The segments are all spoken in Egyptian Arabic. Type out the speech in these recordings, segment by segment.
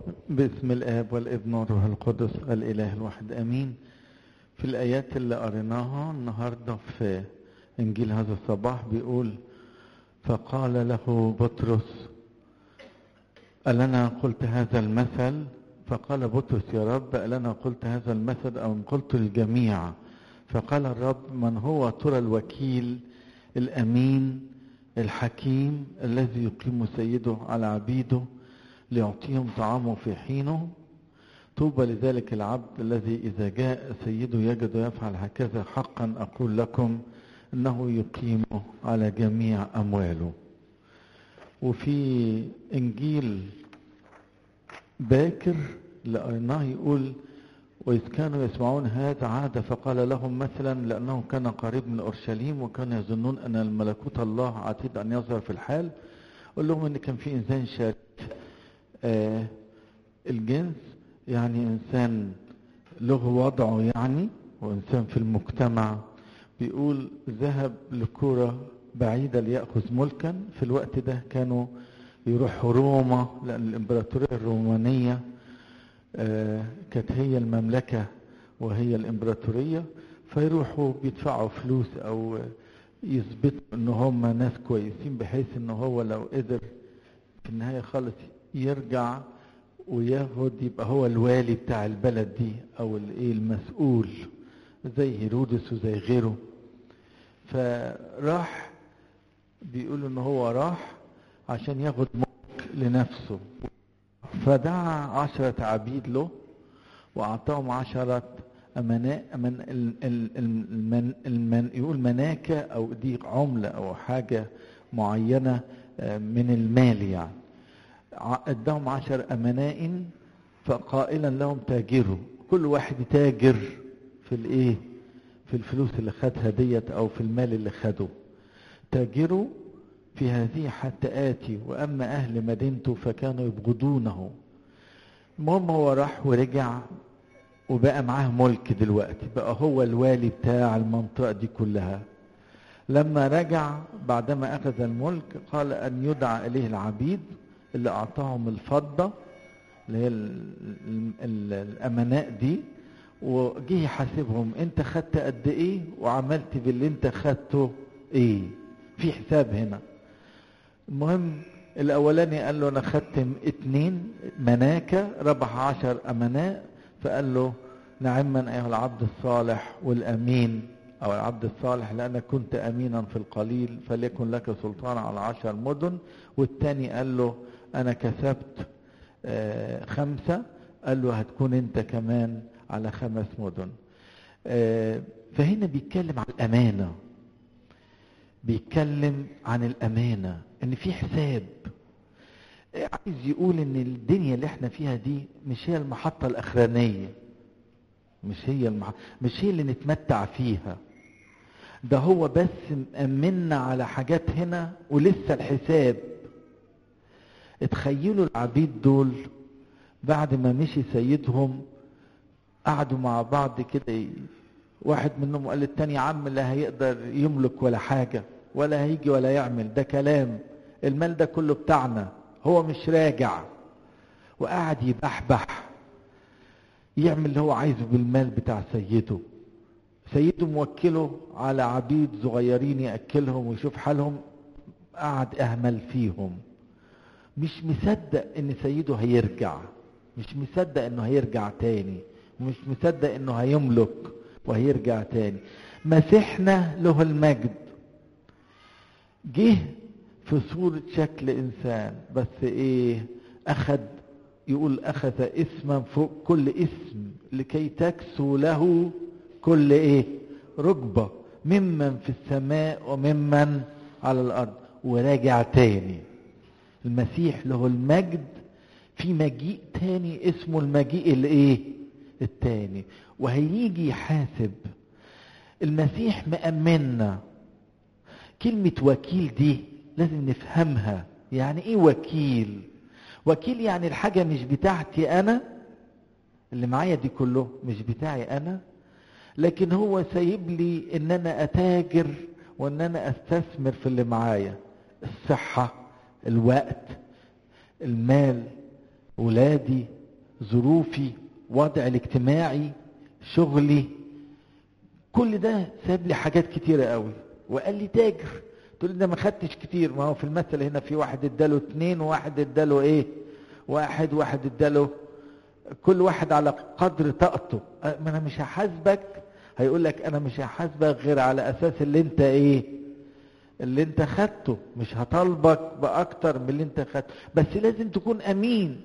باسم الآب والابن والروح القدس الإله الواحد آمين في الآيات اللي قريناها النهاردة في إنجيل هذا الصباح بيقول فقال له بطرس ألنا قلت هذا المثل فقال بطرس يا رب ألنا قلت هذا المثل أو قلت للجميع فقال الرب من هو ترى الوكيل الأمين الحكيم الذي يقيم سيده على عبيده ليعطيهم طعامه في حينه طوبى لذلك العبد الذي إذا جاء سيده يجد يفعل هكذا حقا أقول لكم إنه يقيمه على جميع أمواله وفي إنجيل باكر اللي قريناه يقول وإذ كانوا يسمعون هذا عاد فقال لهم مثلا لأنه كان قريب من أورشليم وكانوا يظنون أن الملكوت الله عتيد أن يظهر في الحال قال لهم أن كان في إنسان شريف آه الجنس يعني إنسان له وضعه يعني وإنسان في المجتمع بيقول ذهب لكرة بعيدة ليأخذ ملكا في الوقت ده كانوا يروحوا روما لأن الإمبراطورية الرومانية آه كانت هي المملكة وهي الإمبراطورية فيروحوا بيدفعوا فلوس أو يثبتوا إن هم ناس كويسين بحيث إن هو لو قدر في النهاية خالص يرجع وياخد يبقى هو الوالي بتاع البلد دي أو الإيه المسؤول زي هيرودس وزي غيره فراح بيقولوا إن هو راح عشان ياخد ملك لنفسه فدعا عشرة عبيد له وأعطاهم عشرة أمناء أمن المن المن يقول مناكة أو دي عملة أو حاجة معينة من المال يعني اداهم عشر أمناء فقائلا لهم تاجروا كل واحد تاجر في الايه في الفلوس اللي خدها ديت او في المال اللي خده تاجروا في هذه حتى آتي وأما أهل مدينته فكانوا يبغضونه المهم هو راح ورجع وبقى معاه ملك دلوقتي بقى هو الوالي بتاع المنطقة دي كلها لما رجع بعدما أخذ الملك قال أن يدعى إليه العبيد اللي أعطاهم الفضة اللي هي ال ال ال الأمناء دي وجه يحاسبهم أنت خدت قد إيه وعملت باللي أنت خدته إيه في حساب هنا المهم الاولاني قال له انا خدت اتنين مناكة ربح عشر امناء فقال له نعما ايها العبد الصالح والامين او العبد الصالح لانك كنت امينا في القليل فليكن لك سلطان على عشر مدن والتاني قال له انا كسبت آه خمسة قال له هتكون انت كمان على خمس مدن آه فهنا بيتكلم عن الامانه بيتكلم عن الامانه ان في حساب عايز يقول ان الدنيا اللي احنا فيها دي مش هي المحطه الاخرانيه مش هي المح... مش هي اللي نتمتع فيها ده هو بس مأمنا على حاجات هنا ولسه الحساب اتخيلوا العبيد دول بعد ما مشي سيدهم قعدوا مع بعض كده واحد منهم قال للتاني يا عم لا هيقدر يملك ولا حاجة ولا هيجي ولا يعمل ده كلام المال ده كله بتاعنا هو مش راجع وقعد يبحبح يعمل اللي هو عايزه بالمال بتاع سيده سيده موكله على عبيد صغيرين يأكلهم ويشوف حالهم قعد أهمل فيهم مش مصدق ان سيده هيرجع مش مصدق انه هيرجع تاني مش مصدق انه هيملك وهيرجع تاني مسيحنا له المجد جه في صورة شكل انسان بس ايه اخد يقول اخذ اسما فوق كل اسم لكي تكسو له كل ايه ركبة ممن في السماء وممن على الارض وراجع تاني المسيح له المجد في مجيء تاني اسمه المجيء الايه التاني وهيجي يحاسب المسيح مأمنا كلمة وكيل دي لازم نفهمها يعني ايه وكيل وكيل يعني الحاجة مش بتاعتي انا اللي معايا دي كله مش بتاعي انا لكن هو سايب لي ان انا اتاجر وان انا استثمر في اللي معايا الصحة الوقت المال ولادي ظروفي وضع الاجتماعي شغلي كل ده ساب لي حاجات كتيرة قوي وقال لي تاجر تقول لي ده ما خدتش كتير ما هو في المثل هنا في واحد اداله اتنين وواحد اداله ايه واحد واحد اداله كل واحد على قدر طاقته ما انا مش هحاسبك هيقول لك انا مش هحاسبك غير على اساس اللي انت ايه اللي انت خدته مش هطالبك باكتر من اللي انت خدته بس لازم تكون امين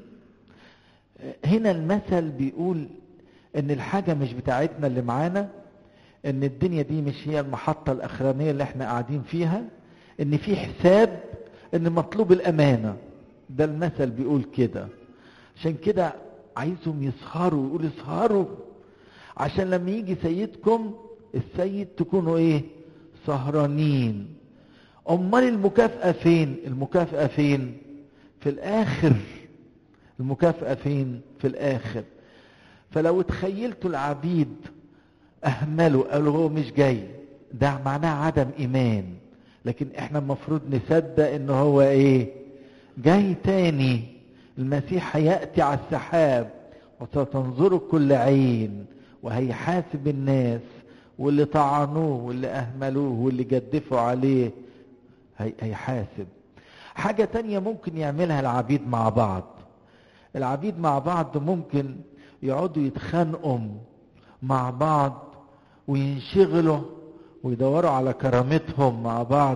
هنا المثل بيقول ان الحاجة مش بتاعتنا اللي معانا ان الدنيا دي مش هي المحطة الاخرانية اللي احنا قاعدين فيها ان في حساب ان مطلوب الامانة ده المثل بيقول كده عشان كده عايزهم يسهروا يقول اسهروا عشان لما يجي سيدكم السيد تكونوا ايه سهرانين امال المكافأة فين المكافأة فين في الاخر المكافأة فين في الاخر فلو تخيلتوا العبيد اهملوا قالوا هو مش جاي ده معناه عدم ايمان لكن احنا المفروض نصدق ان هو ايه جاي تاني المسيح هيأتي على السحاب وستنظر كل عين وهيحاسب الناس واللي طعنوه واللي اهملوه واللي جدفوا عليه هي هيحاسب حاجة تانية ممكن يعملها العبيد مع بعض العبيد مع بعض ممكن يقعدوا يتخانقوا مع بعض وينشغلوا ويدوروا على كرامتهم مع بعض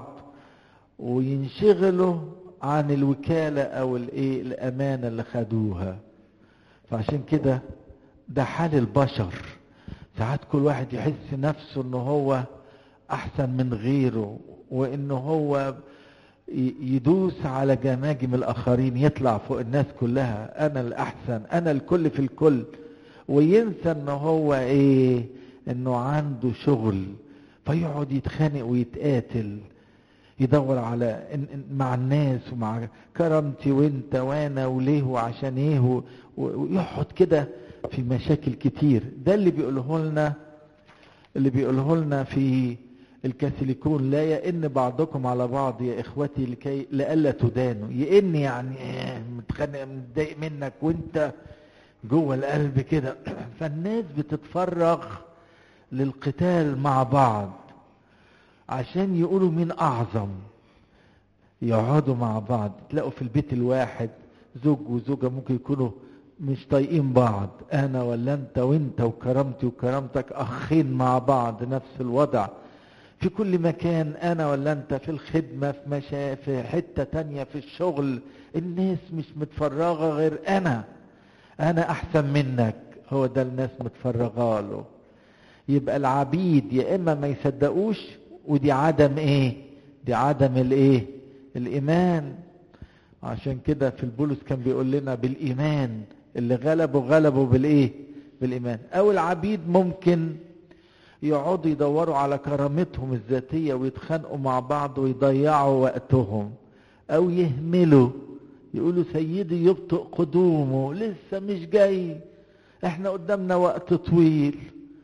وينشغلوا عن الوكالة او الايه الامانة اللي خدوها فعشان كده ده حال البشر ساعات كل واحد يحس نفسه ان هو احسن من غيره وان هو يدوس على جماجم الاخرين يطلع فوق الناس كلها انا الاحسن انا الكل في الكل وينسى ان هو ايه انه عنده شغل فيقعد يتخانق ويتقاتل يدور على مع الناس ومع كرامتي وانت وانا وليه وعشان ايه ويقعد كده في مشاكل كتير ده اللي بيقوله لنا اللي بيقوله لنا في الكاثوليكون لا يئن بعضكم على بعض يا اخوتي لكي لئلا تدانوا يئن يعني متخانق متضايق منك وانت جوه القلب كده فالناس بتتفرغ للقتال مع بعض عشان يقولوا مين اعظم يقعدوا مع بعض تلاقوا في البيت الواحد زوج وزوجة ممكن يكونوا مش طايقين بعض انا ولا انت وانت وكرامتي وكرامتك اخين مع بعض نفس الوضع في كل مكان انا ولا انت في الخدمة في مشا في حتة تانية في الشغل الناس مش متفرغة غير انا انا احسن منك هو ده الناس متفرغة له يبقى العبيد يا اما ما يصدقوش ودي عدم ايه دي عدم الايه الايمان عشان كده في البولس كان بيقول لنا بالايمان اللي غلبوا غلبوا بالايه بالايمان او العبيد ممكن يقعدوا يدوروا على كرامتهم الذاتية ويتخانقوا مع بعض ويضيعوا وقتهم او يهملوا يقولوا سيدي يبطئ قدومه لسه مش جاي احنا قدامنا وقت طويل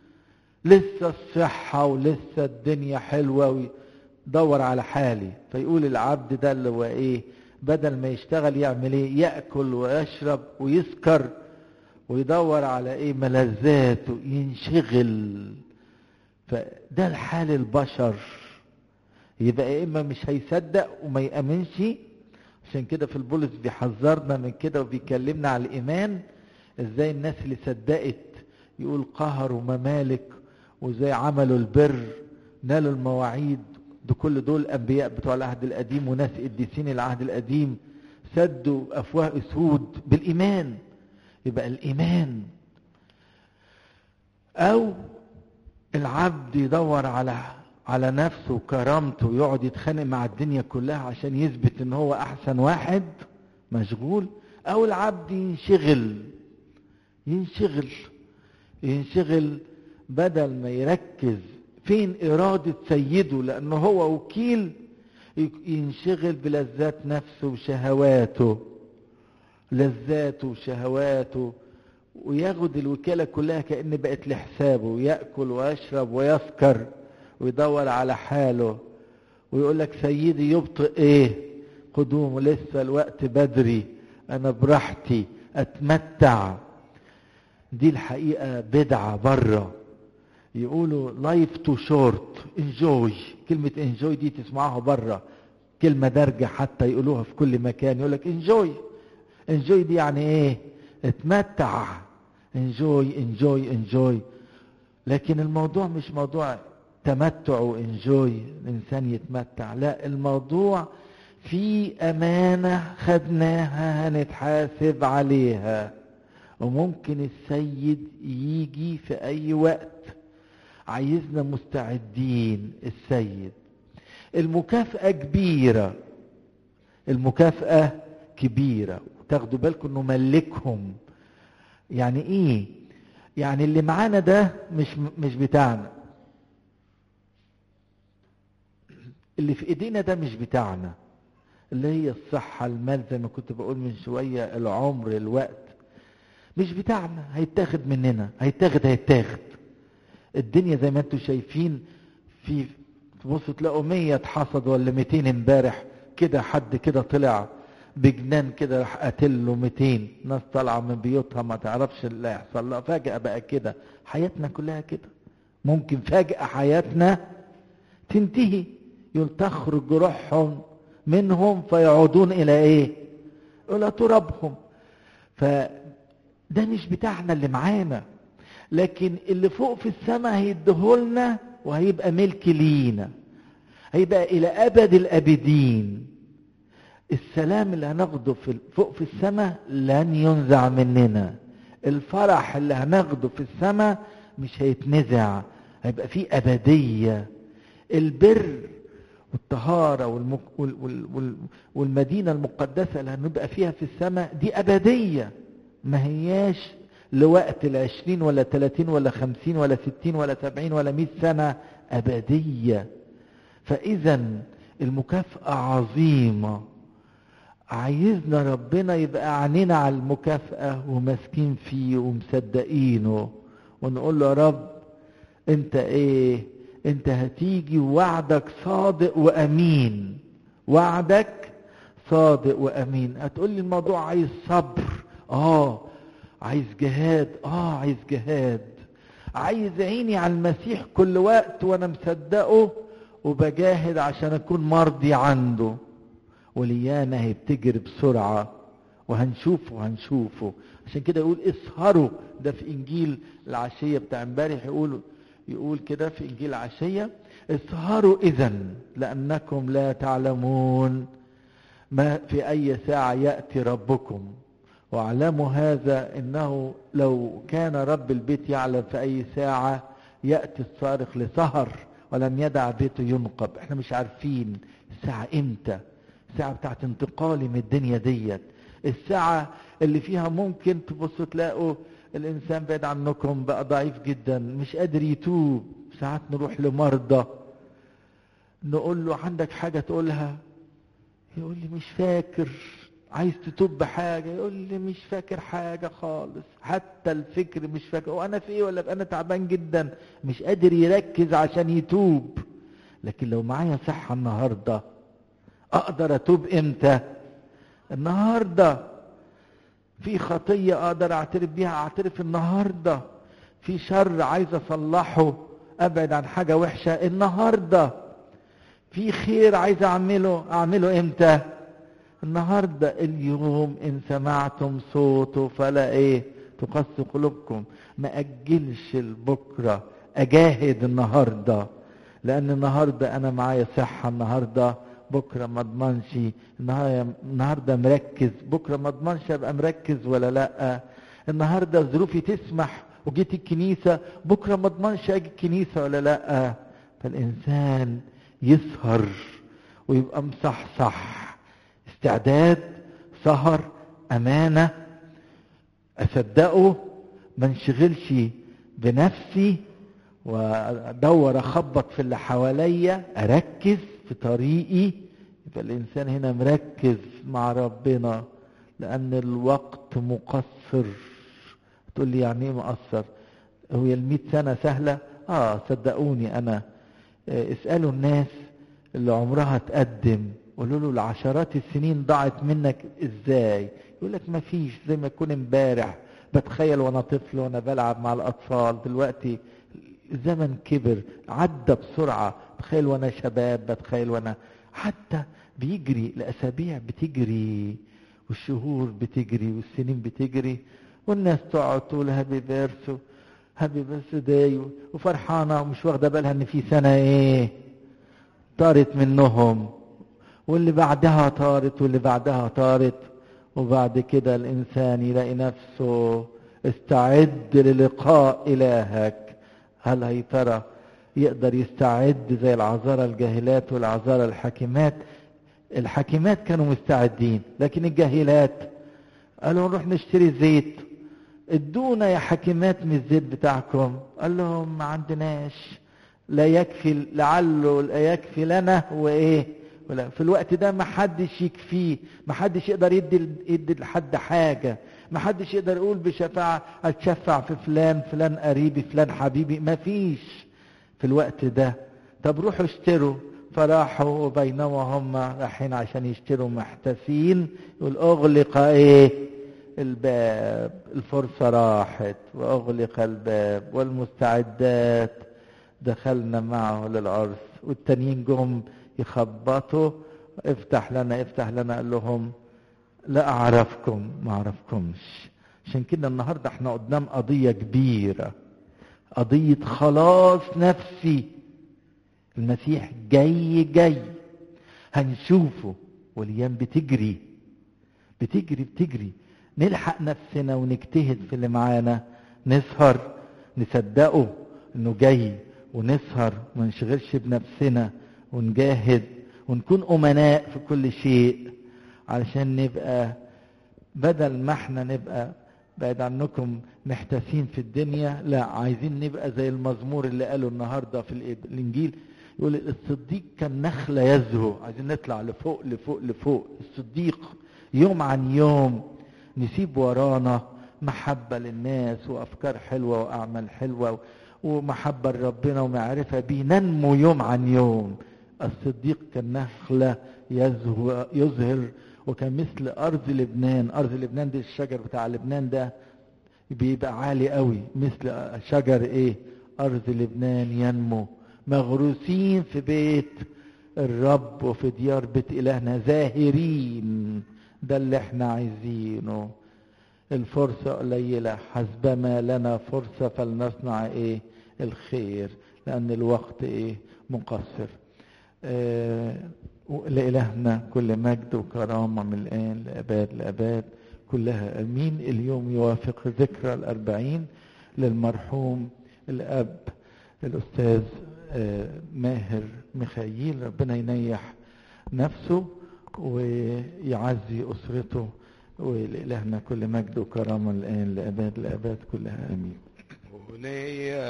لسه الصحة ولسه الدنيا حلوة ويدور على حالي فيقول العبد ده اللي هو ايه بدل ما يشتغل يعمل ايه يأكل ويشرب ويسكر ويدور على ايه ملذاته ينشغل فده الحال البشر يبقى يا اما مش هيصدق وما يأمنش عشان كده في البولس بيحذرنا من كده وبيكلمنا على الايمان ازاي الناس اللي صدقت يقول قهروا ممالك وازاي عملوا البر نالوا المواعيد ده كل دول انبياء بتوع العهد القديم وناس قديسين العهد القديم سدوا افواه اسود بالايمان يبقى الايمان او العبد يدور على على نفسه وكرامته ويقعد يتخانق مع الدنيا كلها عشان يثبت ان هو احسن واحد مشغول او العبد ينشغل ينشغل ينشغل بدل ما يركز فين إرادة سيده لأنه هو وكيل ينشغل بلذات نفسه وشهواته لذاته وشهواته وياخد الوكالة كلها كأن بقت لحسابه ويأكل ويشرب ويسكر ويدور على حاله ويقول لك سيدي يبطئ ايه قدومه لسه الوقت بدري انا براحتي اتمتع دي الحقيقة بدعة بره يقولوا لايف تو شورت انجوي كلمة انجوي دي تسمعوها بره كلمة درجة حتى يقولوها في كل مكان يقول لك انجوي انجوي دي يعني ايه اتمتع انجوي انجوي انجوي لكن الموضوع مش موضوع تمتع وانجوي الانسان يتمتع لا الموضوع في امانة خدناها هنتحاسب عليها وممكن السيد يجي في اي وقت عايزنا مستعدين السيد المكافأة كبيرة المكافأة كبيرة تاخدوا بالكم انه ملكهم يعني ايه يعني اللي معانا ده مش مش بتاعنا اللي في ايدينا ده مش بتاعنا اللي هي الصحة المال زي ما كنت بقول من شوية العمر الوقت مش بتاعنا هيتاخد مننا هيتاخد هيتاخد الدنيا زي ما انتم شايفين في تبصوا تلاقوا 100 اتحصد ولا 200 امبارح كده حد كده طلع بجنان كده راح قاتل له 200 ناس طالعه من بيوتها ما تعرفش اللي هيحصل لها فجأة بقى كده حياتنا كلها كده ممكن فجأة حياتنا تنتهي يقول تخرج روحهم منهم فيعودون الى ايه الى ترابهم فده مش بتاعنا اللي معانا لكن اللي فوق في السماء هيديهولنا وهيبقى ملك لينا هيبقى الى ابد الابدين السلام اللي هناخده في فوق في السماء لن ينزع مننا الفرح اللي هناخده في السماء مش هيتنزع هيبقى فيه ابديه البر والطهاره والمك... وال... وال... وال... والمدينه المقدسه اللي هنبقى فيها في السماء دي ابديه ما هياش لوقت العشرين ولا تلاتين ولا خمسين ولا ستين ولا سبعين ولا مئة سنة أبدية فإذا المكافأة عظيمة عايزنا ربنا يبقى عنينا على المكافأة وماسكين فيه ومصدقينه ونقول له يا رب انت ايه انت هتيجي وعدك صادق وامين وعدك صادق وامين هتقول لي الموضوع عايز صبر اه عايز جهاد اه عايز جهاد عايز عيني على المسيح كل وقت وانا مصدقه وبجاهد عشان اكون مرضي عنده وليانا هي بتجري بسرعة وهنشوفه وهنشوفه عشان كده يقول اسهروا ده في انجيل العشية بتاع امبارح يقول يقول كده في انجيل العشية اسهروا اذا لانكم لا تعلمون ما في اي ساعة يأتي ربكم واعلموا هذا انه لو كان رب البيت يعلم في اي ساعة يأتي الصارخ لسهر ولم يدع بيته ينقب احنا مش عارفين الساعة امتى الساعة بتاعت انتقالي من الدنيا ديت الساعة اللي فيها ممكن تبصوا تلاقوا الانسان بعيد عنكم بقى ضعيف جدا مش قادر يتوب ساعات نروح لمرضى نقول له عندك حاجة تقولها يقول لي مش فاكر عايز تتوب بحاجة يقول لي مش فاكر حاجة خالص حتى الفكر مش فاكر وانا في ايه ولا انا تعبان جدا مش قادر يركز عشان يتوب لكن لو معايا صحة النهاردة اقدر اتوب امتى النهاردة في خطية اقدر اعترف بيها اعترف النهاردة في شر عايز اصلحه ابعد عن حاجة وحشة النهاردة في خير عايز اعمله اعمله امتى النهاردة اليوم ان سمعتم صوته فلا ايه تقسوا قلوبكم ما اجلش لبكرة اجاهد النهاردة لان النهاردة انا معايا صحة النهاردة بكرة ما اضمنش النهاردة مركز بكرة ما اضمنش ابقى مركز ولا لا النهاردة ظروفي تسمح وجيت الكنيسة بكرة ما اضمنش اجي الكنيسة ولا لا فالانسان يسهر ويبقى مصحصح استعداد سهر امانة اصدقه ما انشغلش بنفسي وادور اخبط في اللي حواليا اركز في طريقي يبقى الانسان هنا مركز مع ربنا لان الوقت مقصر تقول لي يعني ايه مقصر هو المئة سنة سهلة اه صدقوني انا اسألوا الناس اللي عمرها تقدم قولوا له العشرات السنين ضاعت منك ازاي يقول لك ما فيش زي ما يكون امبارح بتخيل وانا طفل وانا بلعب مع الاطفال دلوقتي الزمن كبر عدى بسرعة تخيل وانا شباب بتخيل وانا حتى بيجري الاسابيع بتجري والشهور بتجري والسنين بتجري والناس تقعد تقول هابي بيرثو هابي بيرث داي وفرحانه ومش واخده بالها ان في سنه ايه طارت منهم واللي بعدها طارت واللي بعدها طارت وبعد كده الانسان يلاقي نفسه استعد للقاء الهك هل هي ترى يقدر يستعد زي العذارى الجاهلات والعذارى الحاكمات الحاكمات كانوا مستعدين لكن الجاهلات قالوا نروح نشتري زيت ادونا يا حاكمات من الزيت بتاعكم قال لهم ما عندناش لا يكفي لعله لا يكفي لنا وايه ولا في الوقت ده ما حدش يكفيه ما حدش يقدر يدي يدي لحد حاجه ما حدش يقدر يقول بشفاعه اتشفع في فلان فلان قريبي فلان حبيبي ما فيش في الوقت ده طب روحوا اشتروا فراحوا وبينما هم رايحين عشان يشتروا محتسين يقول اغلق ايه الباب الفرصة راحت واغلق الباب والمستعدات دخلنا معه للعرس والتانيين جم يخبطوا افتح لنا افتح لنا قال لهم لا اعرفكم ما اعرفكمش عشان كده النهارده احنا قدام قضية كبيرة قضية خلاص نفسي المسيح جاي جاي هنشوفه والايام بتجري بتجري بتجري نلحق نفسنا ونجتهد في اللي معانا نسهر نصدقه انه جاي ونسهر وما نشغلش بنفسنا ونجاهد ونكون امناء في كل شيء علشان نبقى بدل ما احنا نبقى بعد عنكم محتاسين في الدنيا لا عايزين نبقى زي المزمور اللي قاله النهارده في الانجيل يقول الصديق كان نخلة يزهو عايزين نطلع لفوق لفوق لفوق الصديق يوم عن يوم نسيب ورانا محبة للناس وأفكار حلوة وأعمال حلوة ومحبة لربنا ومعرفة بيه ننمو يوم عن يوم الصديق كان نخلة يزهو يظهر وكان مثل أرض لبنان أرض لبنان دي الشجر بتاع لبنان ده بيبقى عالي قوي مثل شجر ايه أرض لبنان ينمو مغروسين في بيت الرب وفي ديار بيت إلهنا زاهرين ده اللي احنا عايزينه الفرصة قليلة حسبما لنا فرصة فلنصنع ايه الخير لأن الوقت ايه مقصر آه لإلهنا كل مجد وكرامة من الآن لأباد لأباد كلها أمين اليوم يوافق ذكرى الأربعين للمرحوم الأب الأستاذ ماهر ميخائيل ربنا ينيح نفسه ويعزي أسرته ولإلهنا كل مجد وكرامة الآن لأباد لأباد كلها آمين